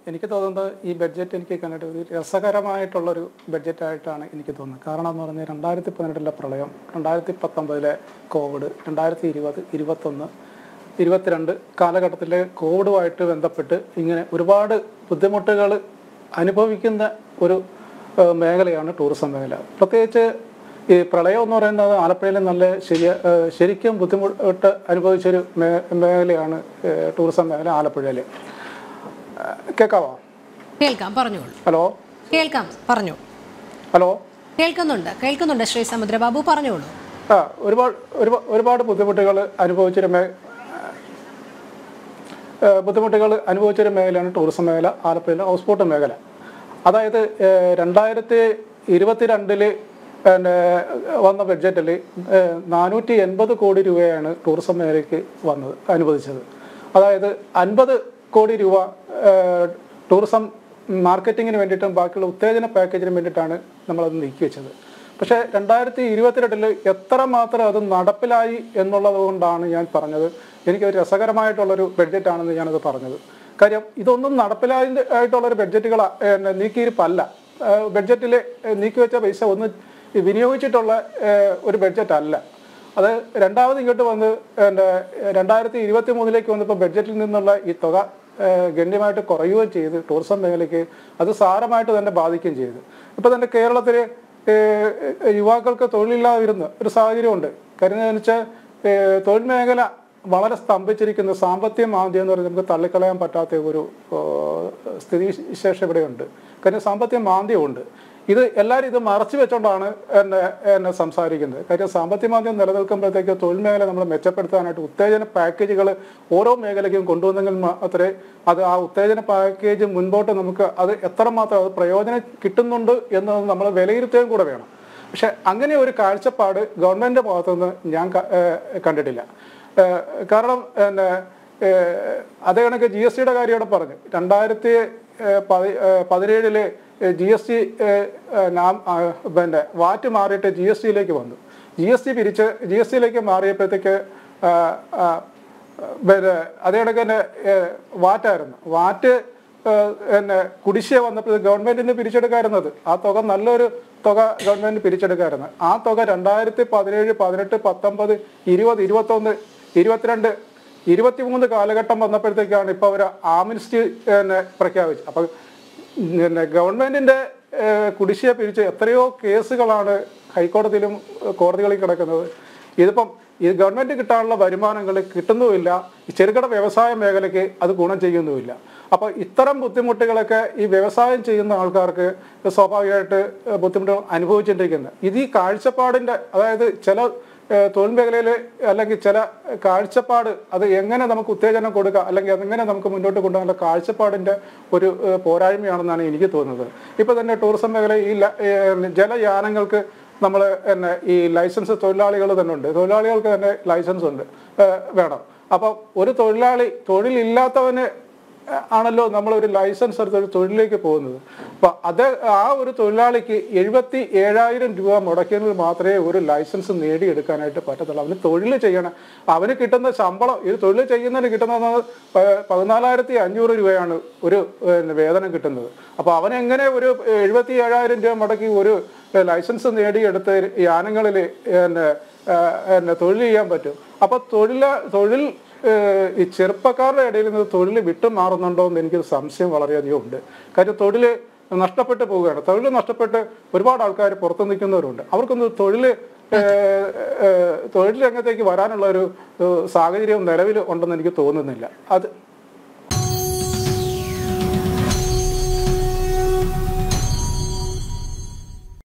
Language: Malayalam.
എനിക്ക് തോന്നുന്നത് ഈ ബഡ്ജറ്റ് എനിക്ക് കണ്ടിട്ട് ഒരു രസകരമായിട്ടുള്ളൊരു ബഡ്ജറ്റായിട്ടാണ് എനിക്ക് തോന്നുന്നത് കാരണം എന്ന് പറഞ്ഞാൽ രണ്ടായിരത്തി പതിനെട്ടിലെ പ്രളയം രണ്ടായിരത്തി പത്തൊമ്പതിലെ കോവിഡ് രണ്ടായിരത്തി ഇരുപത് ഇരുപത്തൊന്ന് ഇരുപത്തിരണ്ട് കാലഘട്ടത്തിലെ കോവിഡുമായിട്ട് ബന്ധപ്പെട്ട് ഇങ്ങനെ ഒരുപാട് ബുദ്ധിമുട്ടുകൾ അനുഭവിക്കുന്ന ഒരു ഏഹ്, മേഖലയാണ് ടൂറിസം മേഖല പ്രത്യേകിച്ച് ഈ പ്രളയം എന്ന് പറയുന്നത് ആലപ്പുഴയിൽ നല്ല ശരിയ ഏഹ്, ശരിക്കും ബുദ്ധിമുട്ട് അനുഭവിച്ചൊരു മേ മേഖലയാണ് ഏഹ്, ടൂറിസം മേഖല ആലപ്പുഴയിൽ കേൾക്കാവോ കേൾക്കാം പറഞ്ഞോളൂ ഹലോ കേൾക്കാം പറഞ്ഞു ഹലോ കേൾക്കുന്നുണ്ട് കേൾക്കുന്നുണ്ട് ശ്രീ സമുദ്രബാബു പറഞ്ഞോളൂ ആ ഒരുപാട് ഒരുപാ- ഒരുപാട് ബുദ്ധിമുട്ടുകൾ അനുഭവിച്ചൊരു മേ ഏഹ് ബുദ്ധിമുട്ടുകൾ അനുഭവിച്ചൊരു മേഖലയാണ് ടൂറിസം മേഖല ആലപ്പുഴയിലെ ഹൗസ് ബോട്ട് മേഖല അതായത് ഏഹ് രണ്ടായിരത്തി ഇരുപത്തിരണ്ടില് പിന്നെ വന്ന ബഡ്ജറ്റിൽ നാനൂറ്റി എൺപത് കോടി രൂപയാണ് ടൂറിസം മേഖലയ്ക്ക് വന്നത് അനുവദിച്ചത് അതായത് അൻപത് കോടി രൂപ ഏഹ് ടൂറിസം മാർക്കറ്റിങ്ങിന് വേണ്ടിയിട്ടും ബാക്കിയുള്ള ഉത്തേജന പാക്കേജിന് വേണ്ടിയിട്ടാണ് നമ്മളത് നീക്കി വെച്ചത് പക്ഷേ രണ്ടായിരത്തി ഇരുപത്തിരണ്ടില് എത്ര മാത്രം അത് നടപ്പിലായി എന്നുള്ളത് കൊണ്ടാണ് ഞാൻ പറഞ്ഞത് എനിക്കൊരു രസകരമായിട്ടുള്ളൊരു ബഡ്ജറ്റാണെന്ന് ഞാനത് പറഞ്ഞത് കാര്യം ഇതൊന്നും നടപ്പിലായി ആയിട്ടുള്ളൊരു ബഡ്ജറ്റുകൾ നീക്കിയിരിപ്പല്ല ബഡ്ജറ്റിൽ നീക്കി വെച്ച പൈസ ഒന്ന് വിനിയോഗിച്ചിട്ടുള്ള ഏഹ്, ഒരു ബഡ്ജറ്റ് അല്ല അത് രണ്ടാമത് ഇങ്ങോട്ട് വന്ന് എൻ്റെ രണ്ടായിരത്തി ഇരുപത്തി മൂന്നിലേക്ക് വന്നപ്പോൾ ബഡ്ജറ്റിൽ നിന്നുള്ള ഈ തുക ഏഹ്, ഗണ്യമായിട്ട് കുറയുകയും ചെയ്ത് ടൂറിസം മേഖലയ്ക്ക് അത് സാരമായിട്ട് തന്നെ ബാധിക്കുകയും ചെയ്തു ഇപ്പം തന്നെ കേരളത്തിൽ യുവാക്കൾക്ക് തൊഴിലില്ലാതിരുന്ന ഒരു സാഹചര്യമുണ്ട് കാര്യം എന്ന് വെച്ചാൽ ഏഹ്, തൊഴിൽ മേഖല വളരെ സ്തംഭിച്ചിരിക്കുന്ന സാമ്പത്തിക മാന്ദ്യം എന്ന് പറയുന്നത് നമുക്ക് തള്ളിക്കളയാൻ പറ്റാത്ത ഒരു ഏഹ്, സ്ഥിതി വിശേഷം ഇവിടെയുണ്ട് കാര്യം സാമ്പത്തിക മാന്ദ്യമുണ്ട് ഇത് എല്ലാവരും ഇത് മറച്ചു വെച്ചുകൊണ്ടാണ് എന്നെ എന്നെ സംസാരിക്കുന്നത് കാര്യം സാമ്പത്തിക മാന്ദ്യം നിലനിൽക്കുമ്പോഴത്തേക്ക് തൊഴിൽ മേഖല നമ്മൾ മെച്ചപ്പെടുത്താനായിട്ട് ഉത്തേജന പാക്കേജുകൾ ഓരോ മേഖലയ്ക്കും കൊണ്ടുവന്നെങ്കിൽ മാത്രമേ അത് ആ ഉത്തേജന പാക്കേജ് മുൻപോട്ട് നമുക്ക് അത് എത്രമാത്രം അത് പ്രയോജനം കിട്ടുന്നുണ്ട് എന്നത് നമ്മൾ വിലയിരുത്തുകയും കൂടെ വേണം പക്ഷെ അങ്ങനെ ഒരു കാഴ്ചപ്പാട് ഗവൺമെന്റിന്റെ ഭാഗത്തുനിന്ന് ഞാൻ ക- ഏഹ് കണ്ടിട്ടില്ല ഏഹ് കാരണം പിന്നെ ഏഹ് അതേ കണക്ക് ജി എസ് ടിയുടെ കാര്യം ഇവിടെ പറഞ്ഞു രണ്ടായിരത്തി ഏഹ് പതി- ഏഹ് പതിനേഴില് ജി എസ് ടി പിന്നെ വാറ്റ് മാറിയിട്ട് ജി എസ് ടിയിലേക്ക് വന്നു ജി എസ് ടി പിരിച്ച് ജി എസ് ടിയിലേക്ക് മാറിയപ്പോഴത്തേക്ക് ആ, ആ, പിന്നെ അതേ കണക്ക് തന്നെ ഏഹ് വാറ്റായിരുന്നു വാറ്റ് ഏഹ് പിന്നെ കുടിശ്ശിക വന്നപ്പോൾ ഗവൺമെന്റിന് പിരിച്ചെടുക്കാറുന്നത് ആ തുക നല്ലൊരു തുക ഗവൺമെന്റ് പിരിച്ചെടുക്കാറുണ്ട് ആ തുക രണ്ടായിരത്തി പതിനേഴ് പതിനെട്ട് പത്തൊമ്പത് ഇരുപത് ഇരുപത്തൊന്ന് ഇരുപത്തിരണ്ട് ഇരുപത്തിമൂന്ന് കാലഘട്ടം വന്നപ്പോഴത്തേക്കാണ് ഇപ്പോൾ അവർ ആമിനിസ്റ്റി പിന്നെ പ്രഖ്യാപിച്ചത് അപ്പം പിന്നെ ഗവൺമെന്റിന്റെ ഏഹ്, കുടിശ്ശിക പിരിച്ച് എത്രയോ കേസുകളാണ് ഹൈക്കോടതിയിലും ഏഹ്, കോടതികളിൽ കിടക്കുന്നത് ഇതിപ്പം ഈ ഗവൺമെന്റ് കിട്ടാനുള്ള വരുമാനങ്ങൾ കിട്ടുന്നുമില്ല ഈ ചെറുകിട വ്യവസായ മേഖലയ്ക്ക് അത് ഗുണം ചെയ്യുന്നുമില്ല അപ്പോൾ ഇത്തരം ബുദ്ധിമുട്ടുകളൊക്കെ ഈ വ്യവസായം ചെയ്യുന്ന ആൾക്കാർക്ക് സ്വാഭാവികമായിട്ട് ബുദ്ധിമുട്ടുകൾ അനുഭവിച്ചുകൊണ്ടിരിക്കുന്നത് ഇത് ഈ കാഴ്ചപ്പാടിന്റെ അതായത് ചില ഏഹ്, തൊഴിൽ മേഖലയിൽ അല്ലെങ്കിൽ ചില കാഴ്ചപ്പാട് അത് എങ്ങനെ നമുക്ക് ഉത്തേജനം കൊടുക്കുക അല്ലെങ്കിൽ അതെങ്ങനെ നമുക്ക് മുന്നോട്ട് കൊണ്ടുപോകാനുള്ള കാഴ്ചപ്പാടിന്റെ ഒരു ഏഹ്, പോരായ്മയാണെന്നാണ് എനിക്ക് തോന്നുന്നത് ഇപ്പൊ തന്നെ ടൂറിസം മേഖല ഈ ല- ഏഹ്, ജലയാനങ്ങൾക്ക് നമ്മൾ തന്നെ ഈ ലൈസൻസ് തൊഴിലാളികൾ തന്നെ ഉണ്ട് തൊഴിലാളികൾക്ക് തന്നെ ലൈസൻസ് ഉണ്ട് ഏഹ്, വേണം അപ്പം ഒരു തൊഴിലാളി തൊഴിലില്ലാത്തവന് ആണല്ലോ നമ്മൾ ഒരു ലൈസൻസ് എടുത്ത് ഒരു തൊഴിലിലേക്ക് പോകുന്നത് അപ്പൊ അത് ആ ഒരു തൊഴിലാളിക്ക് എഴുപത്തി ഏഴായിരം രൂപ മുടക്കിയതിൽ മാത്രമേ ഒരു ലൈസൻസ് നേടിയെടുക്കാനായിട്ട് പറ്റത്തുള്ളൂ അവന് തൊഴിൽ ചെയ്യണം അവന് കിട്ടുന്ന ശമ്പളം ഈ തൊഴിൽ ചെയ്യുന്നതിന് കിട്ടുന്നത് പ- പതിനാലായിരത്തി അഞ്ഞൂറ് രൂപയാണ് ഒരു പിന്നെ, വേതനം കിട്ടുന്നത് അപ്പൊ അവൻ എങ്ങനെ ഒരു എഴുപത്തി ഏഴായിരം രൂപ മുടക്കി ഒരു ലൈസൻസ് നേടിയെടുത്ത് യാനങ്ങളിൽ പിന്നെ പിന്നെ തൊഴിൽ ചെയ്യാൻ പറ്റും അപ്പൊ തൊഴില തൊഴിൽ ഏഹ് ഈ ചെറുപ്പക്കാരുടെ ഇടയിൽ നിന്ന് തൊഴിൽ വിട്ടുമാറുന്നുണ്ടോ എന്ന് എനിക്ക് സംശയം വളരെയധികം ഉണ്ട് കാര്യം തൊഴിൽ നഷ്ടപ്പെട്ടു പോവുകയാണ് തൊഴിൽ നഷ്ടപ്പെട്ട് ഒരുപാട് ആൾക്കാർ പുറത്തു നിൽക്കുന്നവരുണ്ട് അവർക്കൊന്ന് തൊഴിൽ തൊഴിൽ രംഗത്തേക്ക് വരാനുള്ള ഒരു ഏഹ് സാഹചര്യം നിലവിൽ ഉണ്ടെന്ന് എനിക്ക് തോന്നുന്നില്ല അത്